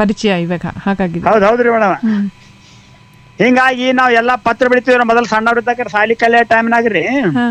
ಪರಿಚಯ ಇವಾಗ ಹಾಗಾಗಿದೆ ಹೌದ್ ಹೌದ್ರಿ ಮೇಡಮ್ ಹ್ಮ್ ಹಿಂಗಾಗಿ ನಾವ್ ಎಲ್ಲಾ ಪತ್ರ ಬಿಡ್ತೀವ್ರಿ ಮೊದಲ್ ಸಣ್ಣವ್ರಿದ್ದಾಗ ಸಾಲಿ ಕಲಿಯೋ ಟೈಮ್ನಾಗ್ರಿ ಹಾ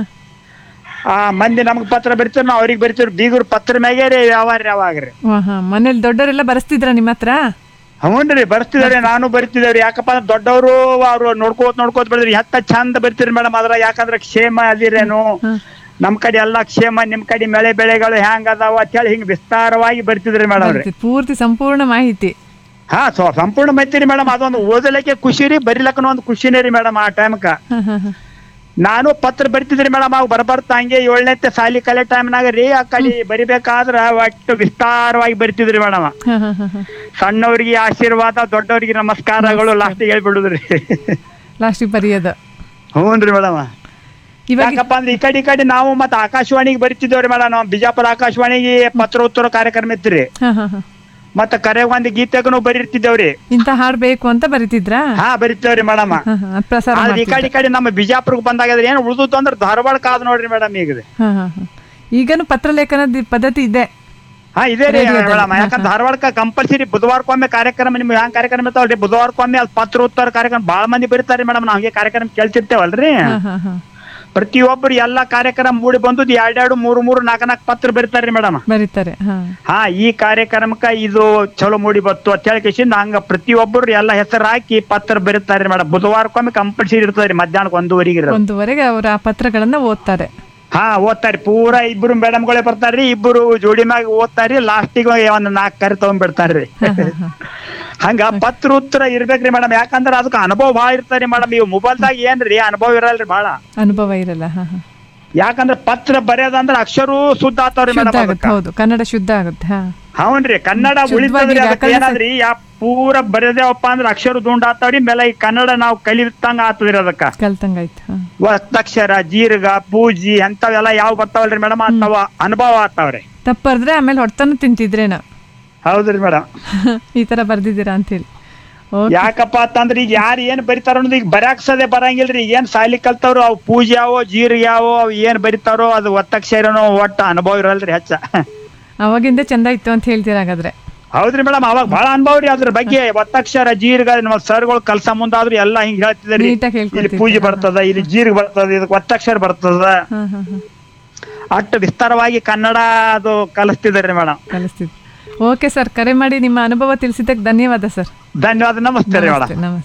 ಆ ಮಂದಿ ನಮ್ಗ್ ಪತ್ರ ಬಿಡ್ತೀವಿ ನಾವ್ ಅವ್ರಿಗೆ ಬರಿತೀವ್ರಿ ಬೀಗರು ಪತ್ರ ಮ್ಯಾಗೆ ರೀ ವ್ಯವಹಾರ ಯಾವಾಗ್ರಿ ವಾ ಹಾ ಮನೇಲಿ ದೊಡ್ಡವರೆಲ್ಲ ಬರೆಸ್ತಿದ್ರ ನಿಮ್ಮ ಹತ್ರ ಹ್ಞೂನ್ರಿ ಬರ್ತಿದಾರೆ ನಾನು ಬರಿತಿದ್ದೇವ್ರಿ ಯಾಕಪ್ಪ ಅಂದ್ರೆ ದೊಡ್ಡವರು ಅವ್ರು ನೋಡ್ಕೋತ್ ನೋಡ್ಕೋತ್ ಬೆಳೆದ್ರಿ ಹೆತ್ತ ಚಂದ ಬರ್ತೀರಿ ಮೇಡಮ್ ಅದ್ರ ಯಾಕಂದ್ರೆ ಕ್ಷೇಮ ಅದಿರೇನು ಹ್ಮ್. ನಮ್ ಕಡೆ ಎಲ್ಲಾ ಕ್ಷೇಮ ನಿಮ್ ಕಡೆ ಮಳೆ ಬೆಳೆಗಳು ಹೆಂಗ್ ಅದಾವ ಅಂತೇಳಿ ಹಿಂಗ್ ವಿಸ್ತಾರವಾಗಿ ಬರ್ತಿದ್ರಿ ಮೇಡಮ್ ರೀ ಬರ್ತಿ- ಪೂರ್ತಿ ಸಂಪೂರ್ಣ ಮಾಹಿತಿ ಹಾ ಸೊ ಸಂಪೂರ್ಣ ಮೈತ್ರಿ ಮೇಡಮ್ ಅದೊಂದು ಓದಲಿಕ್ಕೆ ಖುಷಿ ರೀ ಬರಿಲಕ್ಕನ ಒಂದು ಖುಷಿನೇ ರೀ ಮೇಡಮ್ ಆ ಟೈಮ್ಕ ಹಾ ಹಾ ಹಾ ನಾನು ಪತ್ರ ಬರಿತಿದ್ರಿ ಮೇಡಮ್ ಅವಾಗ ಬರ್ಬರ್ತಾ ಹಂಗೆ ಏಳನೇ ಸಾಲಿ ಕಲೆ ಟೈಮ್ನಾಗ ರೀ ಆ ಕಡೆ ಬರಿಬೇಕಾದ್ರ ಒಟ್ಟು ವಿಸ್ತಾರವಾಗಿ ಬರಿತಿದ್ರಿ ಮೇಡಮ್ ಹಾ ಹಾ ಹಾ ಹಾ ಸಣ್ಣವ್ರಿಗೆ ಆಶೀರ್ವಾದ ದೊಡ್ಡವರಿಗೆ ನಮಸ್ಕಾರಗಳು ಲಾಸ್ಟ್ ಹೇಳ್ಬಿಡುದ್ರಿ ಲಾಸ್ಟಿಗೆ ಬರೆಯೋದು ಹ್ಞೂನ್ರಿ ಮೇಡಮ್ ಇವಾಗ ಯಾಕಪ್ಪ ಅಂದ್ರೆ ಈ ಕಡೆ ಈ ಕಡೆ ನಾವು ಮತ್ತೆ ಆಕಾಶವಾಣಿಗೆ ಬರಿತಿದ್ದೇವ್ರಿ ಮೇಡಮ್ ನಾವು ಬಿಜಾಪುರ ಆಕಾಶವಾಣಿಗೆ ಪತ್ರೋತ್ತರ ಕಾರ್ಯಕ್ರಮ ಇತ್ರಿ ಹಾ ಹಾ ಹಾ ಮತ್ತೆ ಕರೆ ಒಂದು ಗೀತೆಗೂ ಬರಿತಿದ್ದೇವ್ರಿ ಇಂಥ ಹಾಡ್ ಬೇಕು ಅಂತ ಬರೀತಿದ್ರಾ ಹಾ ಬರಿತೇವ್ರಿ ಮೇಡಮ್ ಹಾ ಹಾ ಅದ್ ಪ್ರಸಾರ ಆದ್ರೆ ಈ ಕಡೆ ಮಾಡ್ತಿದ್ರ ಈ ಕಡೆ ನಮ್ಮ ಬಿಜಾಪುರಕ್ಕೆ ಬಂದಾಗದ್ರೆ ಏನು ಉಳಿದು ಅಂದ್ರೆ ಧಾರವಾಡ ಕಾದ್ ನೋಡ್ರಿ ಮೇಡಮ್ ಈಗ ಇದು. ಹಾ ಹಾ ಹಾ ಈಗನು ಪತ್ರಲೇಖನದ ಪದ್ಧತಿ ಇದೆ ಹಾ ಇದೇ ರೀ ರೇಡಿಯೋದಲ್ಲಿ. ಮೇಡಮ್ ಯಾಕಂದ್ರೆ ಧಾರವಾಡಕ್ಕ ಕಂಪಲ್ಸರಿ ಬುಧವಾರಕ್ಕೊಮ್ಮೆ ಕಾರ್ಯಕ್ರಮ ನಿಮ್ಗೆ ಹ್ಯಾಂಗ ಕಾರ್ಯಕ್ರಮ ಇರ್ತಾವಲ್ರಿ ಬುಧವಾರಕ್ಕೊಮ್ಮೆ ಅಲ್ಲಿ ಪತ್ರೋತ್ತರ ಕಾರ್ಯಕ್ರಮ ಬಾಳ ಮಂದಿ ಬರೀತಾರೆ ಮೇಡಮ್ ನಾವು ಹಂಗೆ ಕಾರ್ಯಕ್ರಮ ಕೇಳ್ತಿರ್ತೇವಲ್ರಿ ಹಾ ಹಾ ಹಾ ಪ್ರತಿಯೊಬ್ಬರು ಎಲ್ಲಾ ಕಾರ್ಯಕ್ರಮ ಮೂಡಿ ಬಂದು ಎರಡೆರಡು ಮೂರು ಮೂರು ನಾಲ್ಕು ನಾಲ್ಕು ಪತ್ರ ಬರೀತಾರ್ರಿ ಮೇಡಮ್ ಬರೀತಾರೆ ಹಾ ಹಾ ಈ ಕಾರ್ಯಕ್ರಮಕ್ಕ ಇದು ಚಲೋ ಮೂಡಿ ಬತ್ತು ಅಂತ ಹೇಳಿ ಕಿಶಿಂದ ಹಂಗ ಪ್ರತಿಯೊಬ್ಬರು ಎಲ್ಲ ಹೆಸರು ಹಾಕಿ ಪತ್ರ ಬರೀತಾರೆ ಮೇಡಮ್ ಬುಧವಾರಕ್ಕೊಮ್ಮೆ ಕಂಪಲ್ಸರಿ ಇರ್ತದ್ರಿ ಮಧ್ಯಾಹ್ನಕ್ಕೆ ಒಂದೂವರೆಗೆ ಇರೋದು ಒಂದುವರೆಗೆ ಅವರು ಆ ಪತ್ರಗಳನ್ನ ಓದ್ತಾರೆ ಹಾ ಓದ್ತಾರಿ ಪೂರಾ ಇಬ್ರು ಮೇಡಮ್ಗಳೇ ಬರ್ತಾರ್ರಿ ಇಬ್ರು ಜೋಡಿ ಮ್ಯಾಗ ಓದ್ತಾರಿ ಲಾಸ್ಟಿಗೆ ಒಂದ್ ನಾಲ್ಕು ಕರಿ ತಗೊಂಡ್ಬಿಡ್ತಾರ್ರಿ ಹಾ ಹಾ ಹಾ ಹಂಗ ಪತ್ರ ಉತ್ತರ ಇರ್ಬೇಕ್ರಿ ಮೇಡಮ್ ಯಾಕಂದ್ರ ಅದಕ್ಕೆ ಅನುಭವ ಭಾಳ ಇರ್ತಾರಿ ಮೇಡಮ್ ಇವ್ ಮೊಬೈಲ್ದಾಗ ಏನ್ರಿ ಅನುಭವ ಇರಲ್ರಿ ಭಾಳ ಅನುಭವ ಇರಲ್ಲ ಹಾ ಹಾ ಯಾಕಂದ್ರ ಪತ್ರ ಬರೆಯೋದಂದ್ರ ಅಕ್ಷರೂ ಶುದ್ಧ ಆತಾವ್ರಿ ಶುದ್ಧ ಮೇಡಮ್ ಆಗುತ್ತೆ ಹೌದು ಕನ್ನಡ ಶುದ್ಧ ಆಗುತ್ತೆ ಹಾ ಹೌನ್ರಿ ಕನ್ನಡ ಶುದ್ಧವಾಗಿ ಉಳಿತದ್ರಿ ಅದಕ್ಕೆ ವ್ಯಾಕರಣ ಏನಾದ್ರಿ ಯಾ ಪೂರ ಬರೆದೇವಪ್ಪ ಅಂದ್ರ ಅಕ್ಷರ ದುಂಡ್ ಆತಾವ್ರಿ ಮೇಲೆ ಈ ಕನ್ನಡ ನಾವು ಕಲಿತಂಗ ಆತದ್ರಿ ಅದಕ್ಕ ಕಲ್ತಂಗಾಯ್ತು ಹಾ ಒತ್ತಕ್ಷರ ಜೀರ್ಘ ಪೂಜಿ ಅಂತವೆಲ್ಲ ಯಾವ ಬರ್ತಾವಲ್ರಿ ಮೇಡಮ್ ಅಂತವ ಅನುಭವ ಆತಾವ್ರಿ ತಪ್ಪರ್ದ್ರೆ ಆಮೇಲೆ ಹೊಡ್ತಾನು ತಿಂತಿದ್ರೇನ ಹೌದ್ರಿ ಮೇಡಮ್ ಈ ತರ ಬರ್ದಿದ್ದೀರಾ ಅಂತೇಳಿ ಓಕೆ ಯಾಕಪ್ಪ ಅಂತಂದ್ರ ಈಗ ಯಾರು ಏನ್ ಬರಿತಾರ ಅನ್ನೋದು ಈಗ ಬರ್ಯಾಕ್ಸದೆ ಬರಂಗಿಲ್ರಿ ಏನ್ ಸಾಲಿ ಕಲ್ತವ್ರು ಅವ್ ಪೂಜೆ ಯಾವೋ ಜೀರ್ಘ ಯಾವೋ ಅವ್ ಏನ್ ಬರಿತಾರೋ ಅದು ಒತ್ತಕ್ಷರನೋ ಒಟ್ಟ ಅನುಭವ ಇರಲ್ರಿ ಹೆಚ್ಚ ಅವಾಗಿಂದ ಚಂದ ಇತ್ತು ಅಂತ ಹೇಳ್ತೀರ ಹಾಗಾದ್ರೆ ಹೌದ್ರಿ ಮೇಡಮ್ ಅವಾಗ ಬಹಳ ಅನುಭವ ರೀ ಅದ್ರ ಬಗ್ಗೆ ಒತ್ತಕ್ಷರ ಜೀರ್ಘ ನಮ್ಮ ಸರ್ಗಳು ಕಲ್ಸ ಮುಂದಾದ್ರು ಎಲ್ಲ ಹಿಂಗ್ ಹೇಳ್ತಿದ್ರಿ ನೀಟಾಗಿ ಇಲ್ಲಿ ಹೇಳ್ಕೊಡ್ತಿದ್ರು. ಪೂಜೆ ಬರ್ತದ ಇಲ್ಲಿ ಜೀರ್ಘ ಬರ್ತದ ಇದಕ್ಕೆ ಒತ್ತಕ್ಷರ ಬರ್ತದ ಹಾ ಹಾ ಹಾ ಅಷ್ಟು ವಿಸ್ತಾರವಾಗಿ ಕನ್ನಡ ಅದು ಕಲಿಸ್ತಿದಾರೆ ಮೇಡಮ್ ಕಲಿಸ್ತಿದ್ದು ಓಕೆ ಸರ್ ಕರೆ ಮಾಡಿ ನಿಮ್ಮ ಅನುಭವ ತಿಳಿಸಿದ್ದಕ್ಕೆ ಧನ್ಯವಾದ ಸರ್ ಧನ್ಯವಾದ ನಮಸ್ತೆ ರೀ ಮೇಡಮ್ ನಮಸ್ತೆ ನಮಸ್ತೆ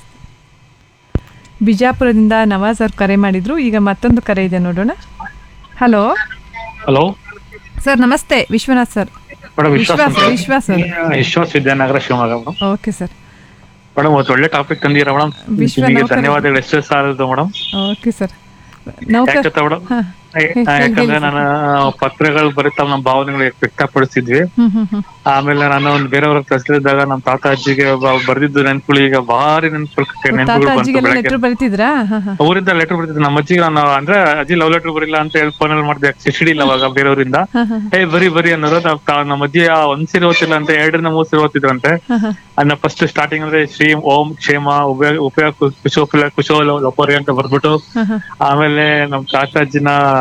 ಬಿಜಾಪುರದಿಂದ ನವಾಜ್ ಅವ್ರು ಕರೆ ಮಾಡಿದ್ರು ಈಗ ಮತ್ತೊಂದು ಕರೆ ಇದೆ ನೋಡೋಣ ಹಲೋ ಹಲೋ ಸರ್ ನಮಸ್ತೆ ವಿಶ್ವನಾಥ್ ಸರ್ ಮೇಡಮ್ ವಿಶ್ವಾಸ್ ವಿಶ್ವಾಸ್ ವಿಶ್ವಾಸ್ ಅವರು Vishwas Vidyanagara Shivamogga madam okay sir madam ಒಂದು ಒಳ್ಳೆ ಟಾಪಿಕ್ ತಂದಿರ ಮೇಡಮ್ ವಿಶ್ವ ನಿಮಗೆ ನೌಕರ- ಧನ್ಯವಾದಗಳು ಎಷ್ಟು ಸಾಲದು ಮೇಡಮ್ ಓಕೆ ಸರ್ ನೌಕರ್ ಯಾಕಂತ ಮೇಡಮ್ ಹಾ ಹೇಳಿ, ಯಾಕಂದ್ರೆ ಹೇಳಿ ನಾನು ಪತ್ರಗಳು ಬರೀತಾ ನಮ್ಮ ಭಾವನೆಗಳು ವ್ಯಕ್ತಪಡಿಸಿದ್ವಿ ಹ್ಮ್ ಹ್ಮ್ ಹ್ಮ್ ಆಮೇಲೆ ನಾನು ಒಂದು ಬೇರೆಯವ್ರ ಕಳ್ಸಿದಾಗ ನಮ್ಮ ತಾತ ಅಜ್ಜಿಗೆ ಬ- ಬರ್ದಿದ್ದು ನೆನ್ಪುಗಳು ಈಗ ಭಾರಿ ನೆನ್ಪು ತಾತ ನೆನ್ಪುಗಳು ಬಂತು ಅಜ್ಜಿಗೆಲ್ಲ ಬೆಳಗ್ಗೆ ಲೆಟರ್ ಬರೀತಿದ್ರಾ ಹಾ ಹಾ ಊರಿಂದ ಲೆಟರ್ ಬರ್ತಿದ್ದು ನಮ್ಮ ಅಜ್ಜಿಗೆ ನಾನು ಅಂದ್ರೆ ಅಜ್ಜಿ ಲವ್ ಲೆಟರ್ ಬರಿಲ್ಲ ಅಂತ ಹೇಳಿ ಫೋನ್ ಅಲ್ಲಿ ಮಾಡಿದೆ ಸಿಡಿ ಇಲ್ಲ ಅವಾಗ ಬೇರೆಯವರಿಂದ ಹಾ ಹಾ ಏ ಬರಿ ಬರಿ ಅನ್ನೋರು ನಾವ್ ತಾ- ನಮ್ಮ ಅಜ್ಜಿ ಆ ಒಂದ್ ಸೀರೆ ಓದ್ತಿಲ್ಲ ಅಂತ ಎರಡರಿಂದ ಮೂರ್ ಸೀರೆ ಓದ್ತಿದ್ರಂತೆ ಹಾ ಹಾ ಅನ್ನ ಫಸ್ಟ್ ಸ್ಟಾರ್ಟಿಂಗ್ ಅಂದ್ರೆ ಶ್ರೀ ಓಂ ಕ್ಷೇಮ ಉಪಯೋಗ ಉಪಯೋಗ ಕುಶೋಫಲ ಕುಶೋ ಲಪೋರಿ ಅಂತ ಬರ್ಬಿಟ್ಟು ಹಾ ಹಾ ಆಮೇಲೆ ನಮ್ ತಾತಾಜಿನ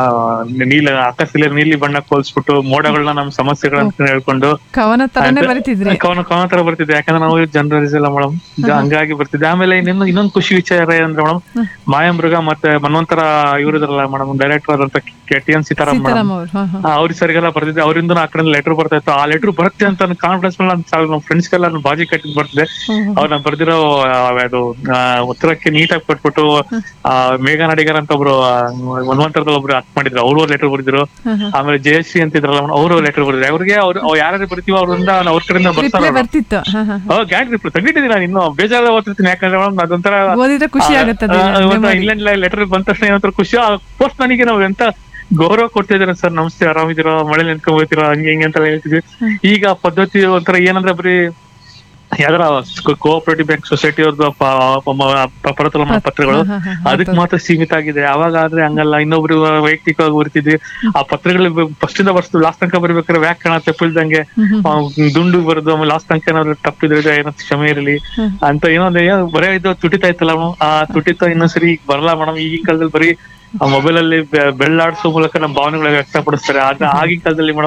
ನೀಲ ಆಕಾಶದಲ್ಲಿ ನೀಲಿ ಬಣ್ಣ ಹೋಲ್ಸ್ಬಿಟ್ಟು ಮೋಡಗಳನ್ನ ನಮ್ ಸಮಸ್ಯೆಗಳಂತ ಹೇಳ್ಕೊಂಡು ಕವನ ತರನೇ ಅಂತ- ಬರೀತಿದ್ರಿ ಕವನ ಕವನ ತರ ಬರ್ತಿದ್ದೆ ಯಾಕಂದ್ರೆ ನಾವು ಜನರಲಿಸ್ ಎಲ್ಲ ಮೇಡಮ್ ಹಂಗಾಗಿ ಬರ್ತಿದ್ದೆ ಆಮೇಲೆ ಇನ್ನೊಂದು ಇನ್ನೊಂದು ಖುಷಿ ವಿಚಾರ ಏನಂದ್ರೆ ಮೇಡಮ್ ಮಾಯಾಮೃಗ ಮತ್ತೆ ಮನ್ವಂತರ ಇವ್ರಿದ್ರಲ್ಲ ಮೇಡಮ್ ಡೈರೆಕ್ಟರ್ ಅಂತ K T N Seetharam madam Seetharam ಅವ್ರು ಹಾ ಹಾ ಅವ್ರ ಸರಿಗೆಲ್ಲ ಬರ್ತಿದ್ದೆ ಅವರಿಂದ ಆ ಕಡೆ ಲೆಟರ್ ಬರ್ತಾ ಇತ್ತು ಆ ಲೆಟರ್ ಬರುತ್ತೆ ಅಂತ ಕಾನ್ಫಿಡೆನ್ಸ್ ಮೇಲೆ ನಮ್ಮ ಫ್ರೆಂಡ್ಸ್ ಗೆಲ್ಲ ನಾನು ಬಾಜಿ ಕಟ್ಟಿದ್ ಬರ್ತಿದೆ ಹ್ಮ್ ಹ್ಮ್. ಅವ್ರನ್ನ ಬರ್ದಿರೋ ಆ, ಅದು ಆ, ಉತ್ತರಕ್ಕೆ ನೀಟಾಗಿ ಕೊಟ್ಬಿಟ್ಟು ಆ, ಮೇಘ ನಡಿಗರ್ ಅಂತ ಒಬ್ರು ಆ, ಮನ್ವಂತರದಲ್ಲಿ ಒಬ್ರು ಅಕ್ ಮಾಡಿದ್ರು ಅವರು ಲೆಟರ್ ಬರ್ದಿದ್ರು ಹಾ ಹಾ ಆಮೇಲೆ ಜಯಶ್ರೀ ಅಂತ ಇದ್ರಲ್ಲ ಅವರು ಲೆಟರ್ ಬರ್ದಿದ್ರು ಅವ್ರಿಗೆ ಅವ್ರು ಅವ್ರು ಯಾರ್ಯಾರು ಬರ್ತೀವೋ ಅವ್ರಿಂದ ಅವ್ರ ಕಡೆಯಿಂದ ರಿಪ್ಲೈ ಬರ್ತಾರ ಬರ್ತಿತ್ತು ಹಾ ಹಾ ಓ ಗ್ಯಾಟ್ ರಿಪ್ಲೈ ತೆಗಿಟ್ಟಿದ್ದೀನಿ ನಾನು ಇನ್ನು ಬೇಜಾರ ಓದ್ತಿರ್ತೀನಿ ಯಾಕಂದ್ರೆ ಮೇಡಮ್ ಅದೊಂಥರ ಓದಿದ್ರೆ ಖುಷಿ ಆಗುತ್ತದೆ memory. ಇಲ್ಲ ಲೆಟರ್ ಬಂದ ತಕ್ಷಣ ಏನಂತ ಖುಷಿ ಪೋಸ್ಟ್ ನನಗೆ ನಾವು ಎಂತ ಗೌರವ ಕೊಡ್ತಿದ್ದೀರ ಸರ್ ನಮಸ್ತೆ ಆರಾಮಿದ್ದೀರಾ ಮಳೆ ನೆನ್ಕೊಂಡ್ ಹೋಗ್ತೀರಾ ಹಂಗೆ ಹಿಂಗೆ ಅಂತೆಲ್ಲ ಹೇಳ್ತಿದ್ವಿ ಈಗ ಆ ಪದ್ಧತಿ ಒಂಥರ ಏನಂದ್ರೆ ಬರೀ ಯಾವ್ದಾರ ಕೋಆಪರೇಟಿವ್ ಬ್ಯಾಂಕ್ ಸೊಸೈಟಿ ಅವ್ರದ್ದು ಪರತಲ ಪತ್ರಗಳು ಹಾ, ಹಾ, ಹಾ, ಹಾ, ಅದಕ್ಕೆ ಮಾತ್ರ ಸೀಮಿತ ಆಗಿದೆ ಅವಾಗ ಆದ್ರೆ ಹಂಗಲ್ಲ ಇನ್ನೊಬ್ರು ವೈಯಕ್ತಿಕವಾಗಿ ಬರ್ತಿದ್ವಿ ಆ ಪತ್ರಗಳು ಫಸ್ಟ್ ಇಂದ ಬರ್ಸ್ತು ಲಾಸ್ಟ್ ತನಕ ಬರ್ಬೇಕಾದ್ರೆ ವ್ಯಾಕರಣ ತಪ್ಪಿಲ್ದಂಗೆ ಆ, ದುಂಡು ಬರೋದು ಆಮೇಲೆ ಲಾಸ್ಟ್ ತನಕ ಏನಾದ್ರು ತಪ್ಪಿದ್ರೆ ಏನೋ ಕ್ಷಮೆ ಇರಲಿ ಅಂತ ಏನೋ ಒಂದು ಏನೋ ಬರೀ ಇದು ತುಟಿತಾ ಇತ್ತಲ್ಲ ಮೇಡಮ್ ಆ ತುಟಿತ ಇನ್ನೊಂದ್ಸರಿ ಈಗ ಬರಲ್ಲ ಮೇಡಮ್ ಈಗಿನ ಕಾಲದಲ್ಲಿ ಬರೀ ಮೊಬೈಲ್ ಅಲ್ಲಿ ಬೆ- ಬೆಳ್ಳಾಡ್ಸೋ ಮೂಲಕ ನಮ್ಮ ಭಾವನೆಗಳ ವ್ಯಕ್ತಪಡಿಸ್ತಾರೆ ಆದ್ರೆ ಆಗಿನ ಕಾಲದಲ್ಲಿ ಮೇಡಮ್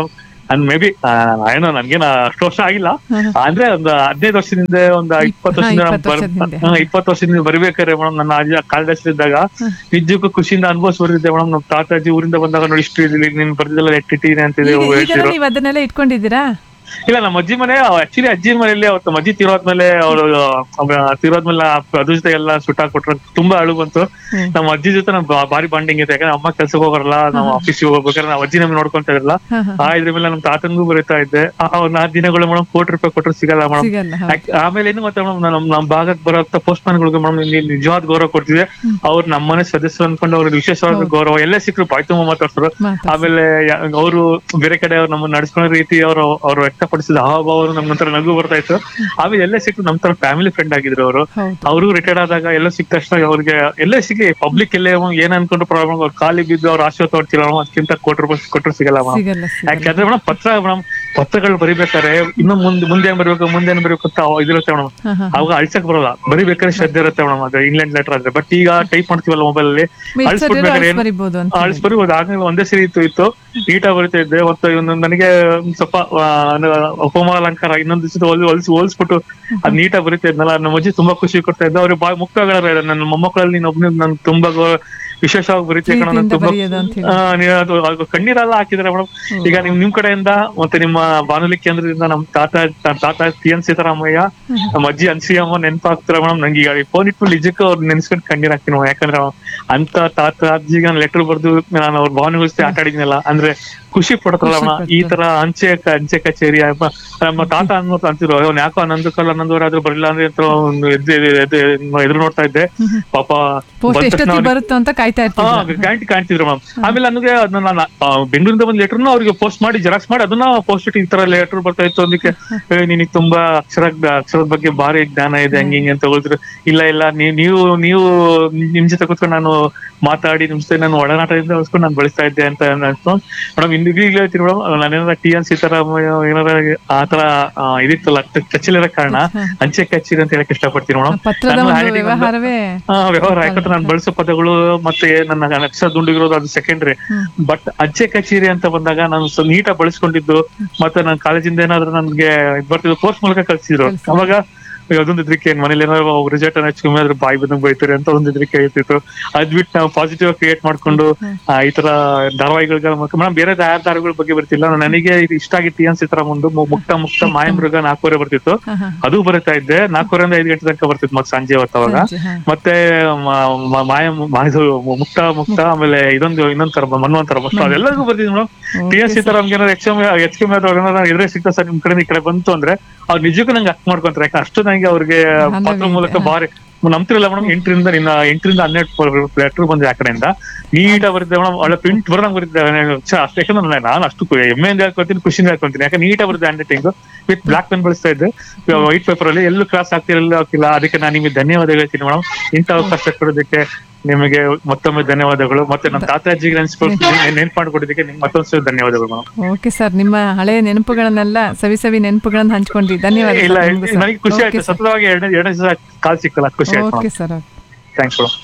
ಅಂಡ್ ಮೇ ಬಿ ಏನೋ ನನ್ಗೇನ ಅಷ್ಟು ವರ್ಷ ಆಗಿಲ್ಲ ಅಂದ್ರೆ ಒಂದು ಹದಿನೈದು ವರ್ಷದಿಂದ ಒಂದು ಇಪ್ಪತ್ತು ಹಾ, ವರ್ಷದಿಂದ ಇಪ್ಪತ್ತು ವರ್ಷದ ಹಿಂದೆ. ಬರ್- ಹಾ, ಇಪ್ಪತ್ತು ವರ್ಷದಿಂದ ಬರ್ಬೇಕಾದ್ರೆ ಮೇಡಮ್ ನನ್ನ ಅಜ್ಜ ಕಾಲದಲ್ಲಿದ್ದಾಗ ನಿಜಕ್ಕೂ ಖುಷಿಯಿಂದ ಅನುಭವಿಸ್ ಬರ್ತಿದ್ದೆ ಮೇಡಮ್ ನಮ್ಮ ತಾತಾಜಿ ಊರಿಂದ ಬಂದಾಗ ನೋಡಿ ಇಷ್ಟು ಇದಿಲ್ಲ ನೀನ್ ಬರ್ದಿದ್ದಲ್ಲ ಎಟ್ಟಿಟ್ಟಿನಿ ಅಂತ ಈಗ ಈಗೆಲ್ಲ ಹೇಳ್ತಿದ್ರು ನೀವು ಅದನ್ನೆಲ್ಲ ಇಟ್ಕೊಂಡಿದ್ದೀರಾ ಇಲ್ಲ ನಮ್ಮ ಅಜ್ಜಿ ಮನೆ ಆಕ್ಚುಲಿ ಅಜ್ಜಿ ಮನೆಯಲ್ಲಿ ಅವತ್ತು ನಮ್ಮ ಅಜ್ಜಿ ತೀರೋದ್ಮೇಲೆ ಅವರು ತೀರೋದ್ಮೇಲೆ ಅದು ಜೊತೆ ಎಲ್ಲ ಸುಟ್ಟಾಕ್ಬಿಟ್ರು ತುಂಬಾ ಅಳು ಬಂತು ಹ್ಮ್. ನಮ್ಮ ಅಜ್ಜಿ ಜೊತೆ ನಮ್ ಬಾ- ಭಾರಿ ಬಾಂಡಿಂಗ್ ಇದೆ ಯಾಕಂದ್ರೆ ಅಮ್ಮ ಕೆಲ್ಸಕ್ಕೆ ಹೋಗಲ್ಲ ನಾವು ಆಫೀಸಿಗೆ ಹೋಗ್ಬೇಕಾದ್ರೆ ನಾವು ಅಜ್ಜಿ ನಮ್ಗೆ ನೋಡ್ಕೊಂತ ಇರಲ್ಲ ಹಾ, ಹಾ. ಆ ಇದ್ರ ಮೇಲೆ ನಮ್ ತಾತನ್ಗೂ ಬರೀತಾ ಇದ್ದೆ ಆ- ಆ ನಾಲ್ಕು ದಿನಗಳು ಮೇಡಮ್ ಕೋಟಿ ರೂಪಾಯಿ ಕೊಟ್ಟರು ಸಿಗಲ್ಲ ಮೇಡಮ್ ಸಿಗಲ್ಲ ಹೌದು. ಆಮೇಲೆ ಏನು ಮತ್ತೆ ಮೇಡಮ್ ನಮ್ ನಮ್ ಭಾಗಕ್ಕೆ ಬರೋ ಪೋಸ್ಟ್ ಮ್ಯಾನ್ಗಳಿಗೆ ಮೇಡಮ್ ನಿಜವಾದ ಗೌರವ ಕೊಡ್ತಿದೆ ಅವ್ರು ನಮ್ಮ ಮನೆ ಸದಸ್ಯರು ಅನ್ಕೊಂಡು ಅವ್ರಿಗೆ ವಿಶೇಷವಾದ ಗೌರವ ಎಲ್ಲೇ ಸಿಕ್ಕರು ಬಾಯ್ ತುಂಬ ಮಾತಾಡ್ತಾರೆ ಮಾತಾಡ್ತಾರೆ. ಆಮೇಲೆ ಅವರು ಬೇರೆ ಕಡೆ ಅವ್ರು ನಮ್ಮನ್ನ ನಡ್ಸ್ಕೊಳ್ಳೋ ರೀತಿ ಅವರು ಅವ್ರು ವ್ಯಕ್ತಪಡಿಸಿದ ಹಾವಭಾವ ನಮ್ಮ ನಂತರ ನಗು ಬರ್ತಾ ಇತ್ತು ಆಮೇಲೆ ಎಲ್ಲೇ ಸಿಕ್ತು ನಮ್ ತರ ಫ್ಯಾಮಿಲಿ ಫ್ರೆಂಡ್ ಆಗಿದ್ರು ಅವರು ಹೌದು ಅವರು ರಿಟೈರ್ಡ್ ಆದಾಗ ಎಲ್ಲ ಸಿಕ್ಕ ತಕ್ಷಣ ಅವ್ರಿಗೆ ಎಲ್ಲೇ ಸಿಗಿ ಪಬ್ಲಿಕ್ ಎಲ್ಲೇ ಏನ್ ಅನ್ಕೊಂಡ್ರು ಪ್ರಾಬ್ಲಮ್ ಅವ್ರು ಖಾಲಿ ಬಿದ್ದು ಅವ್ರ ಆಶೀರ್ವಾದ ತೋಡ್ತಿಲ್ಲ ಅದಕ್ಕಿಂತ ಕೋಟಿ ರೂಪಾಯಿ ಕೊಟ್ಟರು ಸಿಗಲ್ಲ ಮೇಡಮ್ ಸಿಗಲ್ಲ ಸಿಗಲ್ಲ ಯಾಕಂದ್ರೆ ಮೇಡಮ್ ಪತ್ರ ಮೇಡಮ್ ಪತ್ರಗಳು ಬರಿಬೇಕಾದ್ರೆ ಇನ್ನು ಮುಂದೆ ಮುಂದೆ ಏನ್ ಬರ್ಬೇಕು ಮುಂದೆ ಏನ್ ಬರ್ಬೇಕು ಅಂತ ಇದಿರುತ್ತೆ ಮೇಡಮ್ ಹಾ, ಹಾ. ಅವಾಗ ಅಳ್ಸಕ್ ಬರೋಲ್ಲ ಬರಿಬೇಕಾದ್ರೆ ಶ್ರದ್ಧೆ ಇರುತ್ತೆ ಮೇಡಮ್ ಅದು ಇಂಗ್ಲೆಂಡ್ ಲೆಟರ್ ಆದ್ರೆ ಬಟ್ ಈಗ ಟೈಪ್ ಮಾಡ್ತೀವಲ್ಲ ಮೊಬೈಲ್ ಅಲ್ಲಿ ಮಿಕ್ಸರ್ ಅಳಿಸ್ಬಿಡ್ಬೇಕಾದ್ರೆ ಏನ್ ಬರಿಬೋದು ಅಂತ ಅಳಿಸ್ ಬರಿಬೋದು ಆಗ ಒಂದೇ ಸರಿ ಇತ್ತು ಇತ್ತು ನೀಟಾಗಿ ಬರಿತಾ ಇದ್ದೆ ಮತ್ತು ಇವನು ನನಗೆ ಒಂದ್ ಸ್ವಲ್ಪ ಆ, ಅಂದ್ರೆ ಉಪಮಾಲಂಕಾರ ಇನ್ನೊಂದು ದಿವಸ ಹೊಲ್ ಹೊಲ್ಸಿ ಹೋಲ್ಸ್ಬಿಟ್ಟು ಅದ್ ನೀಟಾಗಿ ಬರಿತಾ ಇದ್ನಲ್ಲ ನಮ್ಮ ಅಜ್ಜಿ ತುಂಬಾ ಖುಷಿ ಕೊಡ್ತಾ ಇದ್ದೆ ಅವ್ರಿಗೆ ಬಾಯ್ ಮುಕ್ತಗಳ ನನ್ನ ಮೊಮ್ಮಕ್ಕಳಲ್ಲಿ ನೀನ್ ಒಬ್ನೇ ನನ್ ತುಂಬಾ ಗೌ- ವಿಶೇಷವಾಗಿ ಬರೀತೀಯ ಕಣ ಪ್ರೀತಿಯಿಂದ ತುಂಬಾ ಬರೆಯೋದು ಅಂತ ಹೇಳಿ. ಆ, ನೀವು ಅದು ಅದು ಕಣ್ಣೀರೆಲ್ಲ ಹಾಕಿದ್ರೆ ಮೇಡಮ್ ಈಗ ನಿಮ್ ನಿಮ್ ಕಡೆಯಿಂದ ಮತ್ತೆ ನಿಮ್ಮ ಬಾನುಲಿ ಕೇಂದ್ರದಿಂದ ನಮ್ ತಾತ ನಮ್ ತಾತ ಟಿ ಎನ್ ಸೀತಾರಾಮಯ್ಯ ನಮ್ಮ ಅಜ್ಜಿ ಅನ್ಸಿಯಮ್ಮ ನೆನಪಾಗ್ತಾರೆ ಮೇಡಮ್ ನಂಗೆ ಈಗ ಫೋನ್ ಇಟ್ಬಿಟ್ಟು ನಿಜಕ್ಕೂ ಅವ್ರು ನೆನ್ಸ್ಕೊಂಡು ಕಣ್ಣೀರ್ ಹಾಕ್ತೀನಿ madam. ಯಾಕಂದ್ರೆ ಅವ್ರು ಅಂತ ತಾತ ಅಜ್ಜಿಗೆ ನಾನು ಲೆಟರ್ ಬರ್ದು ನಾನು ಅವ್ರ ಭಾವನೆಗಳ ಜೊತೆ ಆಟ ಆಡಿದ್ನಲ್ಲ ಅಂದ್ರೆ ಖುಷಿ ಪಡ್ತಾರಲ್ಲ ಖುಷಿ ಮೇಡಮ್ ಈ ತರ ಅಂಚೆ ಕ- ಅಂಚೆ ಕಚೇರಿ ಅಪ್ಪ, ನಮ್ಮ ತಾತ ಅನ್ನೋದು ಅಂತಿದ್ರು ಅವ್ನು ಯಾಕೋ ಹನ್ನೊಂದು ಕಾಲ ಹನ್ನೊಂದುವರೆ ಬರಲಿಲ್ಲ ಅಂದ್ರೆ ಅಂತ ಒಂದು ಎದ್ದು ಎದ್ದು ಎದುರು ನೋಡ್ತಾ ಇದ್ದೆ ಪಾಪ ಪೋಸ್ಟ್ ಬಂದ ತಕ್ಷಣ ಎಷ್ಟೊತ್ತಿಗೆ ಅವ್ನಿಗೆ- ಬರುತ್ತೋ ಅಂತ ಕಾಯ್ತಾ ಹಾ ಇರ್ತೀವಿ ಗ್ಯಾರಂಟಿ ಕಾಣ್ತಿದ್ರು ಮ್ಯಾಮ್ ಆಮೇಲೆ ನನಗೆ ಅದನ್ನ ನಾನು ಆ, ಬೆಂಗಳೂರಿಂದ ಬಂದ್ ಲೆಟರ್ನ ಅವ್ರಿಗೆ ಪೋಸ್ಟ್ ಮಾಡಿ ಜೆರಾಕ್ಸ್ ಮಾಡಿ ಅದನ್ನ ಪೋಸ್ಟ್ ಇಟ್ಟು ಈ ತರ ಲೆಟರ್ ಬರ್ತಾ ಇತ್ತು ಅದಕ್ಕೆ ಏ, ನಿನಗೆ ತುಂಬಾ ಅಕ್ಷರ ಅಕ್ಷರದ ಬಗ್ಗೆ ಭಾರಿ ಜ್ಞಾನ ಇದೆ ಹಂಗೆ ಹಿಂಗೆ ಅಂತ ಹೇಳಿದ್ರು ಇಲ್ಲ ಇಲ್ಲ ನೀವ್ ನೀವು ನೀವು ನಿಮ್ ಜೊತೆ ಕೂತ್ಕೊಂಡು ನಾನು ಮಾತಾಡಿ ನಿಮ್ ಜೊತೆ ನಾನು ಒಡನಾಟದಿಂದ ಉಳಿಸ್ಕೊಂಡು ನಾನು ಬಳಸ್ತಾ ಇದ್ದೆ ಅಂತ ಅನ್ಸ್ತು ಮೇಡಮ್ ಇಂದು ಈಗಲೇ ಹೇಳ್ತೀನಿ ಮೇಡಮ್ ನಾನೇನಾರ ಟಿ ಎನ್ ಸೀತಾರಾಮಯ್ಯ ಏನಾರ ಆ ತರ ಆ, ಇದಿತ್ತಲ್ಲ ಟಚಲ್ಲಿರೋ ಕಾರಣ ಅಂಚೆ ಕಚೇರಿ ಅಂತ ಹೇಳಕ್ ಇಷ್ಟಪಡ್ತೀನಿ ಮೇಡಮ್ ಪತ್ರದ ಒಂದು ವ್ಯವಹಾರವೇ ಹಾ ವ್ಯವಹಾರ ಯಾಕಂದ್ರೆ ನಾನು ಬಳಸೋ ಪದಗಳು ಮತ್ತೆ ನನ್ನ ಅಕ್ಷರ ದುಂಡಿಗಿರೋದು ಅದು ಸೆಕೆಂಡ್ರಿ ಬಟ್ ಅಜ್ಜೆ ಕಚೇರಿ ಅಂತ ಬಂದಾಗ ನಾನು ನೀಟಾಗಿ ಬಳಸ್ಕೊಂಡಿದ್ದು ಮತ್ತೆ ನನ್ನ ಕಾಲೇಜಿಂದ ಏನಾದ್ರು ನನ್ಗೆ ಇದ್ ಬರ್ತಿದ್ದು ಪೋಸ್ಟ್ ಮೂಲಕ ಕಳ್ಸಿದ್ರು ಅವಾಗ ಅದೊಂದು ಇದ್ರಿಕೆ ಮನೇಲಿ ಏನಾದ್ರು ರಿಸಲ್ಟ್ ಹೆಚ್ಚು ಕಮ್ಮಿ ಆದ್ರೆ ಬಾಯಿ ಬಂದಂಗ್ ಬೈತಾರೆ ಅಂತ ಒಂದು ಇದ್ರಿಕೆ ಇರ್ತಿತ್ತು ಅದ್ ಬಿಟ್ಟು ನಾವು ಪಾಸಿಟಿವ್ ಕ್ರಿಯೇಟ್ ಮಾಡ್ಕೊಂಡು ಆ, ಈ ತರ ಧಾರಾವಾಹಿಗಳ ಮೇಡಮ್ ಬೇರೆ ಯಾರ ಧಾರಾವಾಹಿಗಳ ಬಗ್ಗೆ ಬರ್ತಿಲ್ಲ ನನಗೆ ಇದು ಇಷ್ಟ ಆಗಿ ಟಿ ಎನ್ ಸಿದ್ದರಾಮಂದು ಮುಕ್ತ ಮುಕ್ತ ಮಾಯ ಮೃಗ ನಾಲ್ಕೂವರೆ ಬರ್ತಿತ್ತು ಹಾ, ಹಾ. ಅದು ಬರುತ್ತಾ ಇದ್ದೆ ನಾಲ್ಕೂವರೆಯಿಂದ ಐದು ಗಂಟೆ ತನಕ ಬರ್ತಿತ್ತು ಮತ್ತೆ ಸಂಜೆ ಹೊತ್ತು ಅವಾಗ ಸಂಜೆ, ಹಾ. ಮತ್ತೆ ಮ- ಮ- ಮಾಯ ಮ- ಇದು ಮುಕ್ತ ಮುಕ್ತ ಆಮೇಲೆ ಇದೊಂದು ಇನ್ನೊಂದ್ ತರ ಮನ್ವಂತರ ಬಸ್ ಅದೆಲ್ಲರಿಗೂ ಬರ್ತಿದ್ವಿ ಮೇಡಮ್ ಟಿ ಎಸ್ ಸೀತಾರಾಮ್ಗೆ ಏನಾದ್ರು ಎಚ್ ಎಮ್ ಎಚ್ ಕೆಮ್ ಎದುರೇ ಸಿಗ್ತಾ ಸರ್ ನಿಮ್ ಕಡೆ ಈ ಕಡೆ ಬಂತು ಅಂದ್ರೆ ಅವ್ರು ನಿಜಕ್ಕೂ ನಂಗೆ ಅರ್ಥ ಮಾಡ್ಕೊಂತಾರೆ ಯಾಕಂದ್ರೆ ಅಷ್ಟು ನಂಗೆ ಅವ್ರಿಗೆ ಹಣವೇ ಪತ್ರ ಇದೆ, ಮೂಲಕ ಹಾ. ಬಾರಿ ನಂಬ್ತಿರಲ್ಲ ಮೇಡಮ್ ಎಂಟರಿಂದ ಇನ್ನ ಎಂಟರಿಂದ ಹನ್ನೆರಡು ಲೆಟರ್ ಬಂದಿದೆ ಆ ಕಡೆಯಿಂದ ನೀಟಾಗಿ ಬರುತ್ತೆ ಮೇಡಮ್ ಒಳ್ಳೆ ಪ್ರಿಂಟ್ ಬರ್ದಂಗ್ ಬರುತ್ತೆ ಅಷ್ಟು ಯಾಕಂದ್ರೆ ನಾನು ಅಷ್ಟು ಕು- ಹೆಮ್ಮೆಯಿಂದ ಹೇಳ್ಕೊತೀನಿ ಖುಷಿಯಿಂದ ಹೇಳ್ಕೊಂತೀನಿ ಯಾಕಂದ್ರೆ ನೀಟಾಗಿ ಬರುತ್ತೆ handwriting with black pen ಬಳಸ್ತಾ ಇದ್ದೆ ವೈಟ್ ಪೇಪರ್ ಅಲ್ಲಿ ಎಲ್ಲೂ ಕ್ರಾಸ್ ಆಗ್ತಿರಲಿಲ್ಲ ಆಗ್ತಿಲ್ಲ ಅದಕ್ಕೆ ನಾನು ನಿಮಗೆ ಧನ್ಯವಾದ ಹೇಳ್ತೀನಿ ಮೇಡಮ್ ಇಂಥ ಅವಕಾಶ ಕೊಡೋದಕ್ಕೆ ನಿಮಗೆ ಮತ್ತೊಮ್ಮೆ ಧನ್ಯವಾದಗಳು ಮತ್ತೆ ನಮ್ಮ ತಾತಾಜಿಗೆ ನೆನ್ಸ್ಕೊಂಡು ನೆನ್ಪು ಮಾಡ್ಕೊಡೋದಕ್ಕೆ ನಿಮ್ಗೆ ಮತ್ತೊಂದ್ಸಲ ಧನ್ಯವಾದಗಳು ಮೇಡಮ್ ಓಕೆ ಸರ್ ನಿಮ್ಮ ಹಳೆ ನೆನಪುಗಳನ್ನೆಲ್ಲ ಸವಿ ಸವಿ ನೆನಪುಗಳನ್ನ ಹಂಚ್ಕೊಂಡ್ರಿ ಧನ್ಯವಾದ ಇಲ್ಲ ಸರ್, ನಿಮ್ಗೂ ಸರ್. ನನಗೆ ಖುಷಿ ಓಕೆ ಆಯ್ತು ಸರ್. ಸತತವಾಗಿ ಎರಡನೇ ಎರಡನೇ ದಿವಸ ಕಾಲ್ ಸಿಕ್ಕಲ್ಲ ಖುಷಿ ಆಯ್ತು okay sir okay. Thanks madam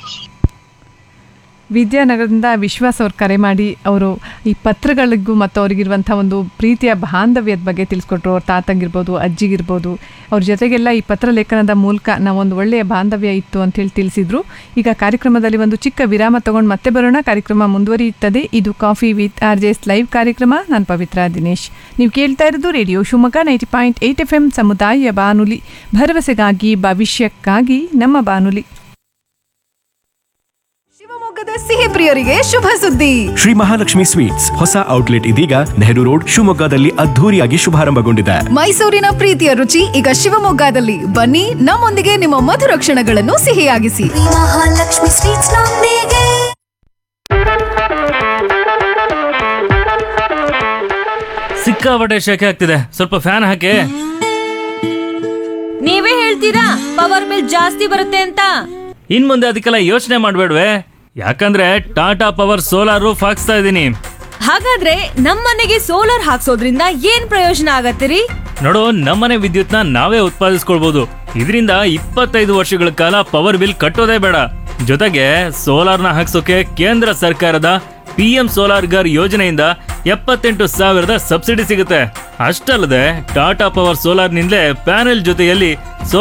ವಿದ್ಯಾನಗರದಿಂದ ವಿಶ್ವಾಸ್ ಅವ್ರು ಕರೆ ಮಾಡಿ ಅವರು ಈ ಪತ್ರಗಳಿಗೂ ಮತ್ತು ಅವ್ರಿಗಿರುವಂಥ ಒಂದು ಪ್ರೀತಿಯ ಬಾಂಧವ್ಯದ ಬಗ್ಗೆ ತಿಳಿಸ್ಕೊಟ್ರು ಅವ್ರ ತಾತಂಗಿರ್ಬೋದು ಅಜ್ಜಿಗಿರ್ಬೋದು ಅವ್ರ ಜೊತೆಗೆಲ್ಲ ಈ ಪತ್ರ ಲೇಖನದ ಮೂಲಕ ನಾವೊಂದು ಒಳ್ಳೆಯ ಬಾಂಧವ್ಯ ಇತ್ತು ಅಂತೇಳಿ ತಿಳಿಸಿದ್ರು ಈಗ ಕಾರ್ಯಕ್ರಮದಲ್ಲಿ ಒಂದು ಚಿಕ್ಕ ವಿರಾಮ ತಗೊಂಡು ಮತ್ತೆ ಬರೋಣ ಕಾರ್ಯಕ್ರಮ ಮುಂದುವರಿಯುತ್ತದೆ ಇದು coffee with R J S live ಕಾರ್ಯಕ್ರಮ ನಾನು ಪವಿತ್ರ ದಿನೇಶ್ ನೀವು ಕೇಳ್ತಾ ಇರೋದು radio Shivamogga ninety point eight F M ಸಮುದಾಯ ಬಾನುಲಿ ಭರವಸೆಗಾಗಿ ಭವಿಷ್ಯಕ್ಕಾಗಿ ನಮ್ಮ ಬಾನುಲಿ ಶಿವಮೊಗ್ಗದ ಸಿಹಿ ಪ್ರಿಯರಿಗೆ ಶುಭ ಸುದ್ದಿ ಶ್ರೀ ಮಹಾಲಕ್ಷ್ಮಿ ಸ್ವೀಟ್ಸ್ ಹೊಸ ಔಟ್ಲೆಟ್ ಇದೀಗ ನೆಹರು ರೋಡ್ ಶಿವಮೊಗ್ಗದಲ್ಲಿ ಅದ್ಧೂರಿಯಾಗಿ ಶುಭಾರಂಭಗೊಂಡಿದೆ ಮೈಸೂರಿನ ಪ್ರೀತಿಯ ರುಚಿ ಈಗ ಶಿವಮೊಗ್ಗದಲ್ಲಿ ಬನ್ನಿ ನಮ್ಮೊಂದಿಗೆ ನಿಮ್ಮ ಮಧುರ ಕ್ಷಣಗಳನ್ನು ಸಿಹಿಯಾಗಿಸಿ ಮಹಾಲಕ್ಷ್ಮಿ ಸ್ವೀಟ್ಸ್ ನೊಂದಿಗೆ ಸಿಕ್ಕಾಪಟ್ಟೆ ಶೆಕೆ ಆಗ್ತಿದೆ ಸ್ವಲ್ಪ ಫ್ಯಾನ್ ಹಾಕಿ ನೀವೇ ಹೇಳ್ತೀರಾ ಪವರ್ ಬಿಲ್ ಜಾಸ್ತಿ ಬರುತ್ತೆ ಅಂತ ಇನ್ ಮುಂದೆ ಅದಕ್ಕೆಲ್ಲ ಯೋಚನೆ ಮಾಡ್ಬೇಡ್ವೆ ಯಾಕಂದ್ರೆ ಟಾಟಾ ಪವರ್ ಸೋಲಾರ್ ರೂಫ್ ಹಾಕ್ಸ್ತಾ ಇದ್ದೀನಿ ಹಾಗಾದ್ರೆ ನಮ್ಮನೆಗೆ ಸೋಲಾರ್ ಹಾಕ್ಸೋದ್ರಿಂದ ಏನ್ ಪ್ರಯೋಜನ ಆಗತ್ತಿರಿ ನೋಡು ನಮ್ಮನೆ ವಿದ್ಯುತ್ನ ನಾವೇ ಉತ್ಪಾದಿಸ್ಕೊಳ್ಬಹುದು ಇದರಿಂದ ಇಪ್ಪತ್ತೈದು ವರ್ಷಗಳ ಕಾಲ ಪವರ್ ಬಿಲ್ ಕಟ್ಟೋದೇ ಬೇಡ ಜೊತೆಗೆ ಸೋಲಾರ್ನ ಹಾಕ್ಸೋಕೆ ಕೇಂದ್ರ ಸರ್ಕಾರದ ಪಿ ಎಂ ಸೋಲಾರ್ ಗರ್ ಯೋಜನೆಯಿಂದ ಎಪ್ಪತ್ತೆಂಟು ಸಾವಿರದ ಸಬ್ಸಿಡಿ ಸಿಗುತ್ತೆ ಅಷ್ಟಲ್ಲದೆ ಟಾಟಾ ಪವರ್ ಸೋಲಾರ್ನಿಂದಲೇ ಪ್ಯಾನೆಲ್ ಜೊತೆಯಲ್ಲಿ